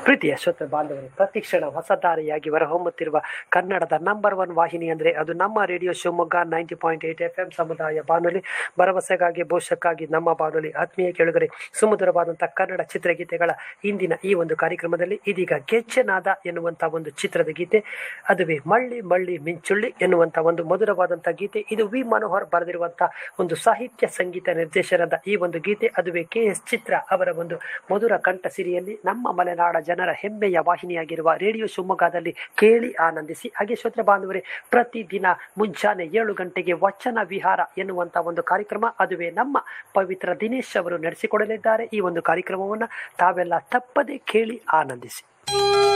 ಪ್ರೀತಿಯ ಶ್ರೋತ ಬಾಂಧವರು ಪ್ರತಿಕ್ಷಣ ಹೊಸ ದಾರಿಯಾಗಿ ಹೊರಹೊಮ್ಮುತ್ತಿರುವ ಕನ್ನಡದ ನಂಬರ್ ಒನ್ ವಾಹಿನಿ ಅಂದರೆ ಅದು ನಮ್ಮ radio Shivamogga ninety point eight F M ಸಮುದಾಯ ಬಾನುಲಿ ಭರವಸೆಗಾಗಿ ಭವಿಷ್ಯಕ್ಕಾಗಿ ನಮ್ಮ ಬಾನುಲಿ ಆತ್ಮೀಯ ಕೆಳಗರೆ ಸುಮಧುರವಾದಂಥ ಕನ್ನಡ ಚಿತ್ರಗೀತೆಗಳ ಇಂದಿನ ಈ ಒಂದು ಕಾರ್ಯಕ್ರಮದಲ್ಲಿ ಇದೀಗ ಗೆಚ್ಚನಾದ ಎನ್ನುವಂಥ ಒಂದು ಚಿತ್ರದ ಗೀತೆ ಅದುವೇ ಮಳ್ಳಿ ಮಳ್ಳಿ ಮಿಂಚುಳ್ಳಿ ಎನ್ನುವಂಥ ಒಂದು ಮಧುರವಾದಂಥ ಗೀತೆ ಇದು ವಿ ಮನೋಹರ್ ಬರೆದಿರುವಂಥ ಒಂದು ಸಾಹಿತ್ಯ ಸಂಗೀತ ನಿರ್ದೇಶನದ ಈ ಒಂದು ಗೀತೆ ಅದುವೇ ಕೆ ಎಸ್ ಚಿತ್ರ ಅವರ ಒಂದು ಮಧುರ ಕಂಠ ಸಿರಿಯಲ್ಲಿ ನಮ್ಮ ಮಲೆನಾಡ ಜನರ ಹೆಮ್ಮೆಯ ವಾಹಿನಿಯಾಗಿರುವ ರೇಡಿಯೋ ಶಿವಮೊಗ್ಗದಲ್ಲಿ ಕೇಳಿ ಆನಂದಿಸಿ ಹಾಗೆ ಶ್ರೋತ್ರ ಬಾಂಧವರೇ ಪ್ರತಿದಿನ ಮುಂಜಾನೆ ಏಳು ಗಂಟೆಗೆ ವಚನ ವಿಹಾರ ಎನ್ನುವಂಥ ಒಂದು ಕಾರ್ಯಕ್ರಮ ಅದುವೇ ನಮ್ಮ ಪವಿತ್ರ ದಿನೇಶ್ ಅವರು ನಡೆಸಿಕೊಡಲಿದ್ದಾರೆ ಈ ಒಂದು ಕಾರ್ಯಕ್ರಮವನ್ನು ತಾವೆಲ್ಲ ತಪ್ಪದೆ ಕೇಳಿ ಆನಂದಿಸಿ